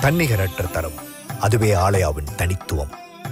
தன்னிகரற்ற தரம் அதுவே ஆலயாவின் தனித்துவம்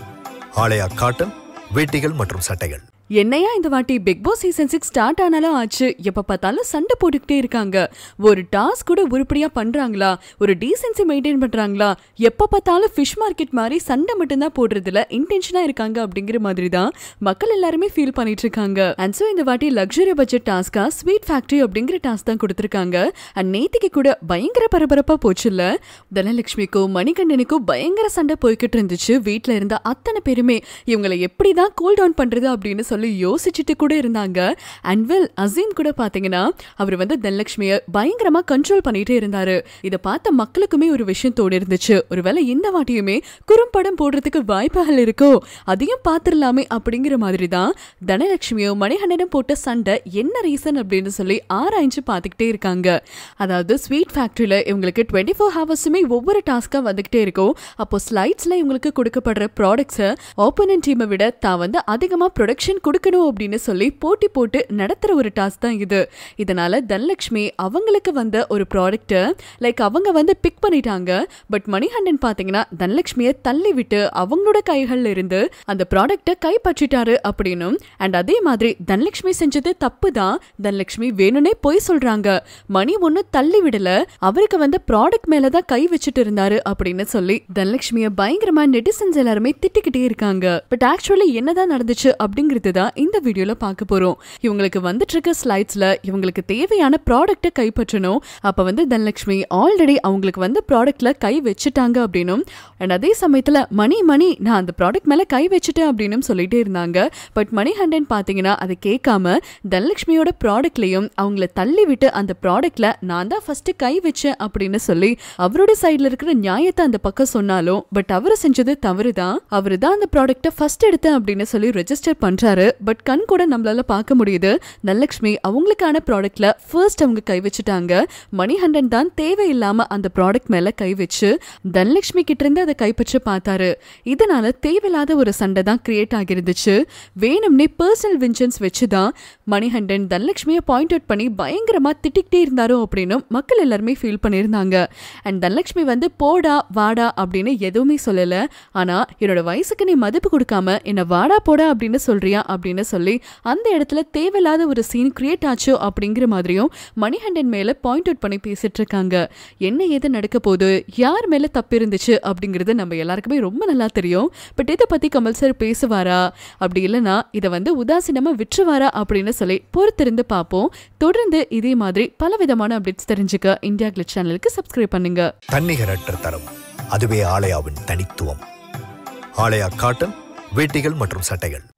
ஆலயா காட்டன் வேட்டிகள் மற்றும் சட்டைகள் என்னையா இந்த வாட்டி Bigg Boss season six start ஆனாலும் ஆச்சு எப்ப பார்த்தாலும் சண்டை போட்டுக்கிட்டே இருக்காங்க ஒரு டாஸ்க் கூட உருப்படியா பண்றாங்களா ஒரு டீசென்சி மெயின்டைன் பண்றாங்களா எப்ப பார்த்தாலும் ஃபிஷ் மார்க்கெட் மாதிரி சண்டை மட்டும்தான் போடுறதுல இன்டென்ஷனா இருக்காங்க அப்படிங்கிற மாதிரி தான் மக்கள் எல்லாருமே ஃபீல் பண்ணிட்டு இருக்காங்க அண்ட் ஸோ இந்த வாட்டி லக்ஸரி பட்ஜெட் டாஸ்கா ஸ்வீட் ஃபேக்டரி அப்படிங்கிற டாஸ்க் தான் கொடுத்துருக்காங்க அண்ட் நேத்திக்கு கூட பயங்கர பரபரப்பா போச்சுல்ல தனலட்சுமிக்கும் மணிகண்டனுக்கும் பயங்கர சண்டை போய்கிட்டு இருந்துச்சு வீட்ல இருந்த அத்தனை பேருமே இவங்களை எப்படிதான் கூல் டவுன் பண்றது அப்படின்னு சொல்லி யோசிச்சுட்டு கூட இருந்தாங்க அண்ட் வெல் அசீம் கூட பாத்தீங்கன்னா அவர் வந்து தனலட்சுமியை பயங்கரமா கண்ட்ரோல் பண்ணிட்டே இருந்தாரு இதை பார்த்த மக்களுக்குமே ஒரு விஷயம் தோணி இருந்துச்சு ஒருவேளை இந்த வாட்டியுமே குறும்படம் போடுறதுக்கு வாய்ப்புகள் இருக்கோ அதையும் பார்த்துடலாமே அப்படிங்கிற மாதிரி தான் தனலட்சுமியும் மணிகண்டனும் போட்ட சண்டை என்ன ரீசன் அப்படின்னு சொல்லி ஆராய்ஞ்சு பார்த்துக்கிட்டே இருக்காங்க அதாவது ஸ்வீட் ஃபேக்டரியில் இவங்களுக்கு டுவெண்ட்டி ஃபோர் ஹவர்ஸுமே ஒவ்வொரு டாஸ்க்காக வந்துக்கிட்டே இருக்கும் அப்போ ஸ்லைட்ஸில் இவங்களுக்கு கொடுக்கப்படுற ப்ராடக்ட்ஸை ஆப்போனன்ட் டீமை விட தான் வந்து அதிகமாக ப்ரொடக்ஷன் கொடுக்கணும் அப்படின்னு சொல்லி போட்டி போட்டு நடத்துகிற ஒரு டாஸ்க் தான் இது இதனால தனலட்சுமி அவங்களுக்கு வந்த ஒரு ப்ராடக்ட்டை லைக் அவங்க வந்து பிக் பண்ணிட்டாங்க பட் மணிகண்டன் பார்த்தீங்கன்னா தனலட்சுமியை தள்ளி விட்டு அவங்களோட கைகள்ல இருந்து அந்த ப்ராடக்ட்டை கைப்பற்றிட்டாரு அப்படின்னும் அண்ட் அதே மாதிரி தனலட்சுமி செஞ்சது தப்பு தான் தனலட்சுமி வேணும்னே பொய் சொல்றாங்க மணி ஒண்ணு தள்ளி விடல அவருக்கு வந்து ப்ராடக்ட் மேல தான் கை வச்சுட்டு இருந்தாரு அப்படின்னு சொல்லி தனலட்சுமிய பயங்கரமா நெட்டிசன்ஸ் எல்லாருமே திட்டிக்கிட்டே இருக்காங்க பட் ஆக்சுவலி என்னதான் நடந்துச்சு அப்படிங்கிறது தான் இந்த வீடியோல பார்க்க போறோம் இவங்களுக்கு வந்துட்டு இருக்க ஸ்லைட்ஸ்ல இவங்களுக்கு தேவையான ப்ராடக்ட்டை கைப்பற்றணும் அப்ப வந்து தனலட்சுமி ஆல்ரெடி அவங்களுக்கு வந்து ப்ராடக்ட்ல கை வச்சுட்டாங்க அப்படின்னும் அண்ட் அதே சமயத்துல மணி மணி நான் அந்த ப்ராடக்ட் மேல கை வச்சுட்டேன் அப்படின்னு சொல்லிட்டே இருந்தாங்க பட் மணிகண்டன் பாத்தீங்கன்னா அதை கேட்காம தனலட்சுமியோட ப்ராடக்ட்லயும் அவங்கள தள்ளி விட்டு அந்த ப்ராடக்ட்ல நான் தான் ஃபர்ஸ்ட் கை வச்சேன் அப்படின்னு சொல்லி அவரோட சைடுல இருக்கிற நியாயத்தை அந்த பக்கம் சொன்னாலும் பட் அவர் செஞ்சது தவறு தான் அவரு தான் அந்த ப்ராடக்ட்டை ஃபர்ஸ்ட் எடுத்தேன் அப்படின்னு சொல்லி ரெஜிஸ்டர் பண்றாரு பட் கண் கூட நம்மளால பார்க்க முடியுது தனலட்சுமி அவங்களுக்கான ப்ராடக்ட்ல ஃபர்ஸ்ட் அவங்க கை வச்சுட்டாங்க மணிகண்டன் தான் தேவையில்லாம அந்த ப்ராடக்ட் மேல கை வச்சு தனலட்சுமி கிட்ட இருந்து அதை கைப்பற்ற பார்த்தாரு இதனால தேவையில்லாத ஒரு சண்டை தான் கிரியேட் ஆகிருந்துச்சு வேணும்னே பர்சனல் விஞ்சன்ஸ் வச்சு தான் மணிகண்டன் தனலட்சுமியை பாயிண்ட் அவுட் பண்ணி பயங்கரமா திட்டிக்கிட்டே இருந்தாரோ அப்படின்னு மக்கள் எல்லாருமே ஃபீல் பண்ணியிருந்தாங்க அண்ட் தனலட்சுமி வந்து போடா வாடா அப்படின்னு எதுவுமே சொல்லல ஆனா என்னோட வயசுக்கு நீ மதிப்பு கொடுக்காம என்ன வாடா போடா அப்படின்னு சொல்றியா அப்படின்னு சொல்லி அந்த இடத்துல தேவையில்லாத ஒரு சீன் கிரியேட் ஆச்சோ அப்படிங்கிற மாதிரியும் மணிகண்டன் மேல பாயிண்ட் அவுட் பண்ணி பேசிட்டு இருக்காங்க என்ன ஏது நடக்க போகுது யார் மேல தப்பு இருந்துச்சு அப்படிங்கிறது நம்ம எல்லாருக்குமே ரொம்ப நல்லா தெரியும் பட் இதை பத்தி கமல் சார் பேசுவாரா அப்படி இல்லைன்னா இதை வந்து உதாசீனமா விற்றுவாரா அப்படின்னு சொல்லி பொறுத்திருந்து பார்ப்போம் தொடர்ந்து இதே மாதிரி பல விதமான அப்டேட்ஸ் தெரிஞ்சுக்க இந்தியா கிளிட் சேனலுக்கு சப்ஸ்கிரைப் பண்ணுங்க தன்னிகரற்ற தரம் அதுவே ஆலயாவின் தனித்துவம் ஆலயா காட்டன் வேட்டிகள் மற்றும் சட்டைகள்